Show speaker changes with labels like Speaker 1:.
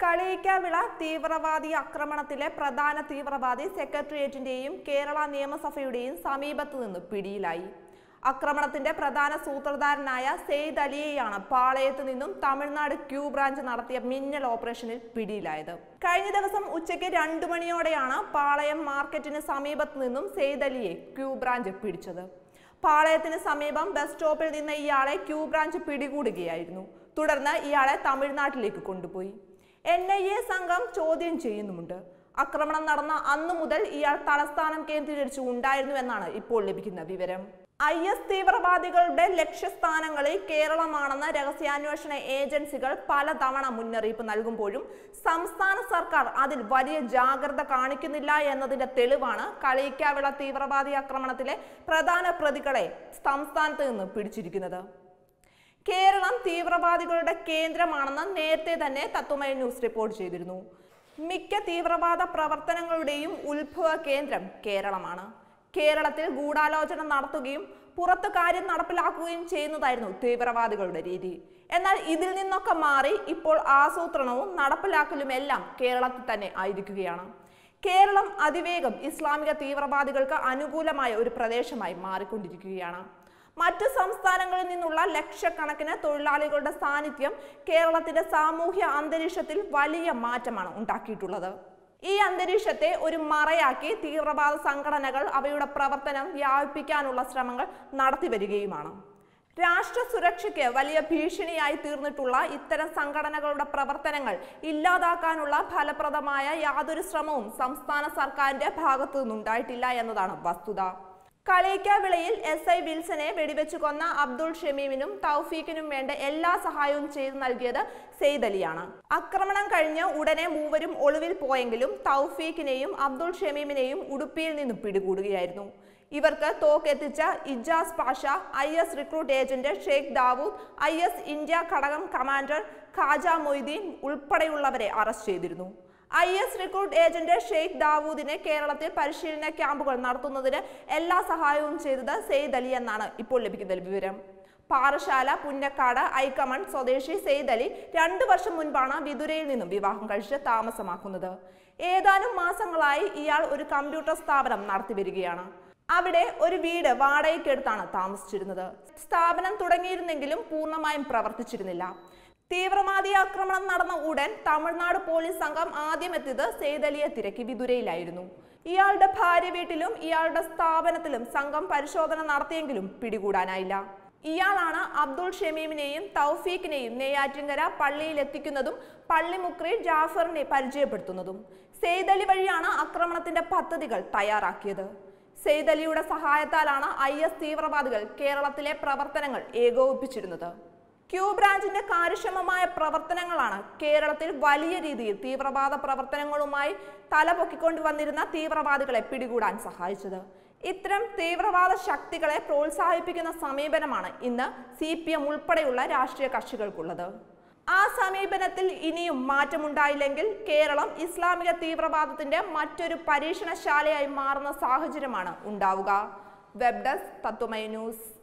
Speaker 1: കളിയിക്കാവിള തീവ്രവാദി ആക്രമണത്തിലെ പ്രധാന തീവ്രവാദി സെക്രട്ടേറിയറ്റിന്റെയും കേരള നിയമസഭയുടെയും സമീപത്തു നിന്ന് പിടിയിലായി ആക്രമണത്തിന്റെ പ്രധാന സൂത്രധാരനായ സെയ്ദ് അലിയെയാണ് പാളയത്തു നിന്നും തമിഴ്നാട് ക്യൂ ബ്രാഞ്ച് നടത്തിയ മിന്നൽ ഓപ്പറേഷനിൽ പിടിയിലായത് കഴിഞ്ഞ ദിവസം ഉച്ചയ്ക്ക് രണ്ടു മണിയോടെയാണ് പാളയം മാർക്കറ്റിന് സമീപത്തു നിന്നും സെയ്ദ് അലിയെ ക്യൂ ബ്രാഞ്ച് പിടിച്ചത് പാളയത്തിന് സമീപം ബസ് സ്റ്റോപ്പിൽ നിന്ന് ഇയാളെ ക്യൂ ബ്രാഞ്ച് പിടികൂടുകയായിരുന്നു തുടർന്ന് ഇയാളെ തമിഴ്നാട്ടിലേക്ക് കൊണ്ടുപോയി എൻ ഐ എ സംഘം ചോദ്യം ചെയ്യുന്നുമുണ്ട് ആക്രമണം നടന്ന അന്നു മുതൽ ഇയാൾ തലസ്ഥാനം കേന്ദ്രീകരിച്ചു ഉണ്ടായിരുന്നു എന്നാണ് ഇപ്പോൾ ലഭിക്കുന്ന വിവരം ഐ എസ് തീവ്രവാദികളുടെ ലക്ഷ്യസ്ഥാനങ്ങളിൽ കേരളമാണെന്ന് രഹസ്യാന്വേഷണ ഏജൻസികൾ പലതവണ മുന്നറിയിപ്പ് നൽകുമ്പോഴും സംസ്ഥാന സർക്കാർ അതിൽ വലിയ ജാഗ്രത കാണിക്കുന്നില്ല എന്നതിന്റെ തെളിവാണ് കളിയിക്കാവിള തീവ്രവാദി ആക്രമണത്തിലെ പ്രധാന പ്രതികളെ സംസ്ഥാനത്ത് നിന്ന് പിടിച്ചിരിക്കുന്നത് കേരളം തീവ്രവാദികളുടെ കേന്ദ്രമാണെന്ന് നേരത്തെ തന്നെ തത്വമയ ന്യൂസ് റിപ്പോർട്ട് ചെയ്തിരുന്നു മിക്ക തീവ്രവാദ പ്രവർത്തനങ്ങളുടെയും ഉത്ഭവ കേന്ദ്രം കേരളമാണ് കേരളത്തിൽ ഗൂഢാലോചന നടത്തുകയും പുറത്ത് കാര്യം നടപ്പിലാക്കുകയും ചെയ്യുന്നതായിരുന്നു തീവ്രവാദികളുടെ രീതി എന്നാൽ ഇതിൽ നിന്നൊക്കെ മാറി ഇപ്പോൾ ആസൂത്രണവും നടപ്പിലാക്കലും എല്ലാം കേരളത്തിൽ തന്നെ ആയിരിക്കുകയാണ് കേരളം അതിവേഗം ഇസ്ലാമിക തീവ്രവാദികൾക്ക് അനുകൂലമായ ഒരു പ്രദേശമായി മാറിക്കൊണ്ടിരിക്കുകയാണ് മറ്റു സംസ്ഥാനങ്ങളിൽ നിന്നുള്ള ലക്ഷക്കണക്കിന് തൊഴിലാളികളുടെ സാന്നിധ്യം കേരളത്തിന്റെ സാമൂഹ്യ അന്തരീക്ഷത്തിൽ വലിയ മാറ്റമാണ് ഉണ്ടാക്കിയിട്ടുള്ളത് ഈ അന്തരീക്ഷത്തെ ഒരു മറയാക്കി തീവ്രവാദ സംഘടനകൾ അവയുടെ പ്രവർത്തനം വ്യാപിപ്പിക്കാനുള്ള ശ്രമങ്ങൾ നടത്തിവരികയുമാണ് രാഷ്ട്ര സുരക്ഷയ്ക്ക് വലിയ ഭീഷണിയായി തീർന്നിട്ടുള്ള ഇത്തരം സംഘടനകളുടെ പ്രവർത്തനങ്ങൾ ഇല്ലാതാക്കാനുള്ള ഫലപ്രദമായ യാതൊരു ശ്രമവും സംസ്ഥാന സർക്കാരിന്റെ ഭാഗത്തു നിന്നുണ്ടായിട്ടില്ല എന്നതാണ് വസ്തുത കളയിക്കാവിളയിൽ എസ് ഐ വിൽസനെ വെടിവെച്ചു കൊന്ന അബ്ദുൾ ഷമീമിനും തൗഫീഖിനും വേണ്ട എല്ലാ സഹായവും ചെയ്തു നൽകിയത് സെയ്ദ് അലിയാണ് ആക്രമണം കഴിഞ്ഞ് ഉടനെ മൂവരും ഒളിവിൽ പോയെങ്കിലും തൗഫീഖിനെയും അബ്ദുൾ ഷമീമിനെയും ഉടുപ്പിയിൽ നിന്നും പിടികൂടുകയായിരുന്നു ഇവർക്ക് തോക്കെത്തിച്ച Ijaz Pasha I S recruit agent Sheikh Dawood I S India ഘടകം കമാൻഡർ ഖാജ മൊയ്തീൻ ഉൾപ്പെടെയുള്ളവരെ അറസ്റ്റ് ചെയ്തിരുന്നു I S recruit agent Sheikh ദാവൂദിനെ കേരളത്തിൽ പരിശീലന ക്യാമ്പുകൾ നടത്തുന്നതിന് എല്ലാ സഹായവും ചെയ്തത് സെയ്ദ് അലി എന്നാണ് ഇപ്പോൾ ലഭിക്കുന്ന വിവരം പാറശാല പുന്നക്കാട് ഐക്കമൺ സ്വദേശി സെയ്ദ് അലി രണ്ടു വർഷം മുൻപാണ് വിതുരയിൽ നിന്നും വിവാഹം കഴിച്ച് താമസമാക്കുന്നത് ഏതാനും മാസങ്ങളായി ഇയാൾ ഒരു കമ്പ്യൂട്ടർ സ്ഥാപനം നടത്തി വരികയാണ് അവിടെ ഒരു വീട് വാടകയ്ക്കെടുത്താണ് താമസിച്ചിരുന്നത് സ്ഥാപനം തുടങ്ങിയിരുന്നെങ്കിലും പൂർണ്ണമായും പ്രവർത്തിച്ചിരുന്നില്ല തീവ്രവാദി ആക്രമണം നടന്ന ഉടൻ തമിഴ്നാട് പോലീസ് സംഘം ആദ്യം എത്തിയത് സെയ്തലിയെ തിരക്കി വിതുരയിലായിരുന്നു ഇയാളുടെ ഭാര്യ വീട്ടിലും ഇയാളുടെ സ്ഥാപനത്തിലും സംഘം പരിശോധന നടത്തിയെങ്കിലും പിടികൂടാനായില്ല ഇയാളാണ് അബ്ദുൾ ഷമീമിനെയും തൗഫീഖിനെയും നെയ്യാറ്റിങ്കര പള്ളിയിൽ എത്തിക്കുന്നതും പള്ളിമുക്രി ജാഫറിനെ പരിചയപ്പെടുത്തുന്നതും സെയ്തലി വഴിയാണ് ആക്രമണത്തിന്റെ പദ്ധതികൾ തയ്യാറാക്കിയത് സെയ്തലിയുടെ സഹായത്താലാണ് ഐ എസ് തീവ്രവാദികൾ കേരളത്തിലെ പ്രവർത്തനങ്ങൾ ഏകോപിപ്പിച്ചിരുന്നത് ക്യൂ ബ്രാഞ്ചിന്റെ കാര്യക്ഷമമായ പ്രവർത്തനങ്ങളാണ് കേരളത്തിൽ വലിയ രീതിയിൽ തീവ്രവാദ പ്രവർത്തനങ്ങളുമായി തലപൊക്കിക്കൊണ്ടുവന്നിരുന്ന തീവ്രവാദികളെ പിടികൂടാൻ സഹായിച്ചത് ഇത്തരം തീവ്രവാദ ശക്തികളെ പ്രോത്സാഹിപ്പിക്കുന്ന സമീപനമാണ് ഇന്ന് സി പി എം ഉൾപ്പെടെയുള്ള രാഷ്ട്രീയ കക്ഷികൾക്കുള്ളത് ആ സമീപനത്തിൽ ഇനിയും മാറ്റമുണ്ടായില്ലെങ്കിൽ കേരളം ഇസ്ലാമിക തീവ്രവാദത്തിന്റെ മറ്റൊരു പരീക്ഷണശാലയായി മാറുന്ന സാഹചര്യമാണ് ഉണ്ടാവുക വെബ് ഡെസ്ക് തത്വമയ ന്യൂസ്